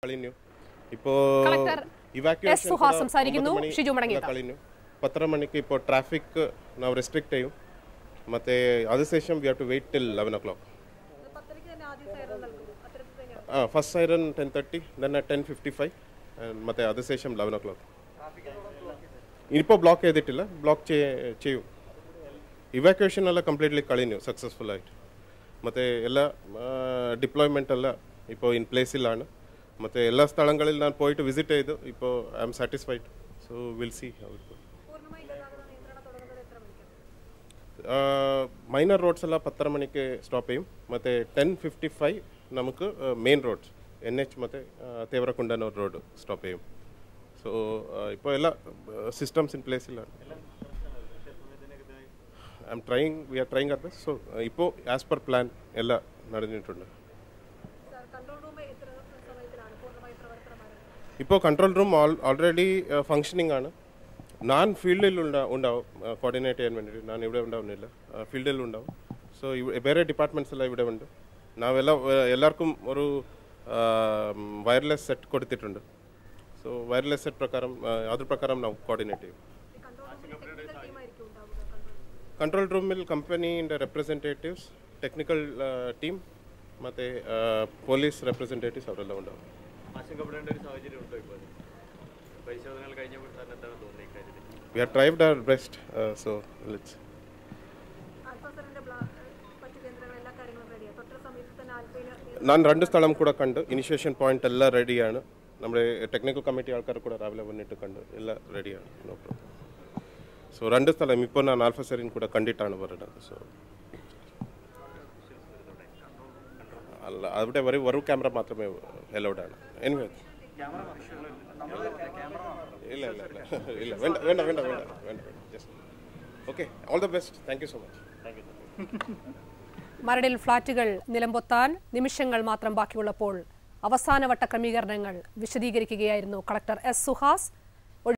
കഴിഞ്ഞു ഇപ്പോൾ collector S Suhas സംസാരിക്കുന്നു. ഷിജു മടങ്ങിയെത്താം. കഴിഞ്ഞു പത്തര മണിക്ക് ഇപ്പോൾ ട്രാഫിക് ನಾವು ರೆಸ್ಟ್ರಿಕ್ಟ್ ചെയ്യും ಮತ್ತೆ അതിനുശേഷം we have to wait till eleven o'clock first siren ten thirty then ten fifty five ಮತ್ತೆ അതിനുശേഷം ലെവൻ ഒ ക്ലോക്ക് ഇപ്പോൾ ബ്ലോക്ക് ചെയ്തിട്ടില്ല ബ്ലോക്ക് ചെയ്യും ഇവാക്യുവേഷൻ ಎಲ್ಲ ಕಂಪ್ಲೀಟ್ಲಿ കഴിഞ്ഞു സക്സസ്ഫുൾ ആയിട്ട് ಮತ್ತು ಎಲ್ಲ ഡിപ്ലോയ്മെൻ്റ് ಎಲ್ಲ ഇപ്പോൾ ഇൻ പ്ലേസിലാണ് ಮತ್ತು ಎಲ್ಲ സ്ഥലങ്ങളിൽ ഞാൻ പോയിട്ട് വിസിറ്റ് ചെയ്തു ഇപ്പോൾ I am satisfied so will see how it minor roads ಎಲ್ಲ പത്തര മണിക്ക് സ്റ്റോപ്പ് ചെയ്യും ಮತ್ತು ಟೆನ್ ಫಿಫ್ಟಿ ಫೈವ್ നമുക്ക് മെയിൻ റോഡ്സ് എൻ എച്ച് ಮತ್ತು തേവരക്കുണ്ടനൂർ റോഡ് സ്റ്റോപ്പ് ചെയ്യും സോ ഇപ്പോൾ എല്ലാ സിസ്റ്റംസ് ഇൻ പ്ലേസിലാണ് I'm trying we are trying our best so ഇപ്പോൾ ആസ് പെർ പ്ലാൻ എല്ലാം നടന്നിട്ടുണ്ട് ഇപ്പോൾ കൺട്രോൾ റൂം ഓൾറെഡി ഫങ്ഷനിങ് ആണ് ഞാൻ ഫീൽഡിൽ ഉണ്ടാ ഉണ്ടാവും കോർഡിനേറ്റ് ചെയ്യാൻ വേണ്ടിയിട്ട് ഞാൻ ഇവിടെ ഉണ്ടാവുന്നില്ല ഫീൽഡിൽ ഉണ്ടാവും സോ വേറെ ഡിപ്പാർട്ട്മെൻറ്റ്സ് എല്ലാം ഇവിടെ ഉണ്ട് നാವೆല്ലാം എല്ലാവർക്കും ഒരു വയർലെസ് സെറ്റ് കൊടുത്തിട്ടുണ്ട് സോ വയർലെസ് സെറ്റ് പ്രകാരം അದ್ರ പ്രകാരം ನಾವು കോർഡിനേറ്റ് ചെയ്യും ಕಂಟ್ರೋಲ್ ರೂಮಲ್ಲಿ ಕಂಪನಿಯಿಂದ ರೆಪ್ರೆಸೆಂಟೇಟಿವ್ಸ್ ಟೆಕ್ನಿಕಲ್ ಟೀಮ್ ಮತ್ತು പോലീസ് റെപ്രസെൻറ്റേറ്റീവ്സ് അവരെല്ലാം ഉണ്ടാവും ആശങ്കപ്പെടേണ്ട ഒരു സാഹചര്യം ഉണ്ടോ ഇപ്പോൾ പരിശോധനകൾ കഴിഞ്ഞപ്പോൾ തന്നെ എന്താണ് തോന്നുന്നത് ഇക്കാര്യത്തിൽ we are tried our best so let's ഞാൻ രണ്ട് സ്ഥലം കൂടെ കണ്ട് ഇനിഷ്യേഷൻ പോയിന്റ് എല്ലാം റെഡിയാണ് നമ്മുടെ ടെക്നിക്കൽ കമ്മിറ്റി ആൾക്കാർ കൂടെ രാവിലെ വന്നിട്ട് കണ്ട് എല്ലാം റെഡിയാണ് നോ പ്രോബ്ലം ಸೊ രണ്ട് സ്ഥലം ഇപ്പോൾ ഞാൻ ആൽഫസറിൻ കൂടെ കണ്ടിട്ടാണ് പറയുന്നത് സോ അല്ല അവിടെ ഒരു ഒരു ക്യാമറ മാത്രമേ അലൗഡ് ആണ് എനിവേ ഇല്ല ഇല്ല ഇല്ല ഇല്ല വേണ്ട വേണ്ട വേണ്ട വേണ്ട വേണ്ട just okay all the best thank you so much മരടിൽ ഫ്ളാറ്റുകൾ നിലംപൊത്താൻ നിമിഷങ്ങൾ മാത്രം ബാക്കിയുള്ളപ്പോൾ അവസാനവട്ട ക്രമീകരണങ്ങൾ വിശദീകരിക്കുകയായിരുന്നു കളക്ടർ എസ് സുഹാസ്